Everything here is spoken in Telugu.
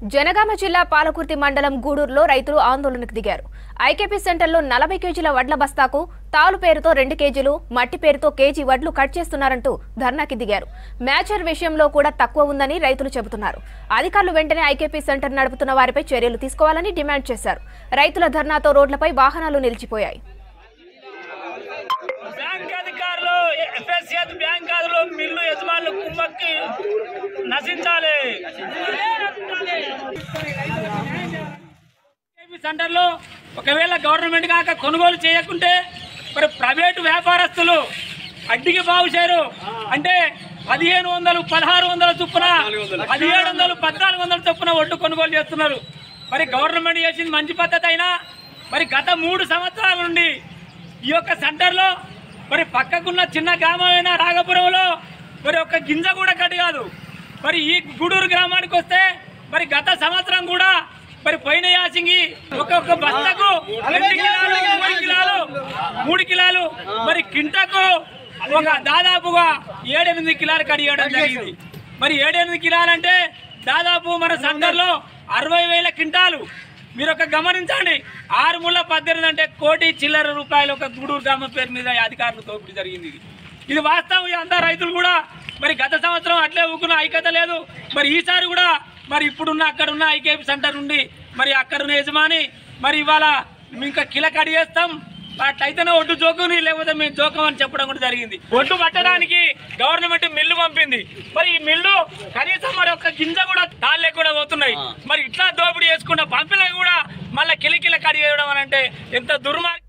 జనగామ జిల్లా పాలకుర్తి మండలం గూడూరులో రైతులు ఆందోళనకు దిగారు ఐకేపీ సెంటర్లో నలభై కేజీల వడ్ల బస్తాకు తాలు పేరుతో రెండు కేజీలు మట్టి పేరుతో కేజీ వడ్లు కట్ చేస్తున్నారంటూ ధర్నాకి దిగారు మ్యాచర్ విషయంలో కూడా తక్కువ ఉందని రైతులు చెబుతున్నారు అధికారులు వెంటనే ఐకేపీ సెంటర్ నడుపుతున్న వారిపై చర్యలు తీసుకోవాలని డిమాండ్ చేశారు రైతుల ధర్నాతో రోడ్లపై వాహనాలు నిలిచిపోయాయి బ్యాంక్ అధికారులు ఎఫ్ఎస్ఎస్ బ్యాంక్ అధికారులు మిల్లు యజమానులు కుమ్మక్కి నశించాలి ఏపీ సెంటర్లో ఒకవేళ గవర్నమెంట్ కాక కొనుగోలు చేయకుంటే మరి ప్రైవేటు వ్యాపారస్తులు అడ్డికి బాగుశారు అంటే పదిహేను వందలు పదహారు వందల చొప్పున పదిహేడు వందలు పద్నాలుగు వందల చొప్పున ఒడ్డు కొనుగోలు చేస్తున్నారు మరి గవర్నమెంట్ చేసింది మంచి పద్ధతి అయినా మరి గత మూడు సంవత్సరాల నుండి ఈ యొక్క సెంటర్లో మరి పక్కకున్న చిన్న గ్రామమైన రాగపురంలో మరి ఒక గింజ కూడా కట్టు కాదు మరి ఈ గూడూరు గ్రామానికి వస్తే మరి గత సంవత్సరం కూడా మరి పోయిన యాసింగి ఒక్కొక్క బస్తకు రెండు కిలాలు మూడు కిలాలు మూడు కిలాలు మరి కింటకు ఒక దాదాపుగా ఏడెనిమిది కిలాలు కడిగడం జరిగింది మరి ఏడెనిమిది కిలాలంటే దాదాపు మన సందర్లో అరవై వేల కింటాలు మీరు ఒక గమనించండి ఆరు ముళ్ళ పద్దెనిమిది అంటే కోటి చిల్లర రూపాయలు ఒక గూడూరు గ్రామం పేరు మీద ఈ అధికారులు దోపిడీ జరిగింది ఇది ఇది వాస్తవం ఈ అందరు రైతులు కూడా మరి గత సంవత్సరం అట్లే ఊకున్న ఐక్యత లేదు మరి ఈసారి కూడా మరి ఇప్పుడున్న అక్కడ ఉన్న ఐకేపీ సెంటర్ నుండి మరి అక్కడున్న యజమాని మరి ఇవాళ మేము ఇంకా కిలక అడిగేస్తాం అట్లయితేనే ఒడ్డు జోకుని లేకపోతే మేము జోకం అని చెప్పడం కూడా జరిగింది ఒడ్డు పట్టడానికి గవర్నమెంట్ మిల్లు పంపింది మరి ఈ మిల్లు కనీసం మరి ఒక గింజ కూడా తాళ్ళే కూడా పోతున్నాయి మరి ఇట్లా దోపిడీ చేసుకుంటా పంపినా కూడా మళ్ళీ కిలకిల కడిగేయడం అని అంటే ఎంత దుర్మార్గం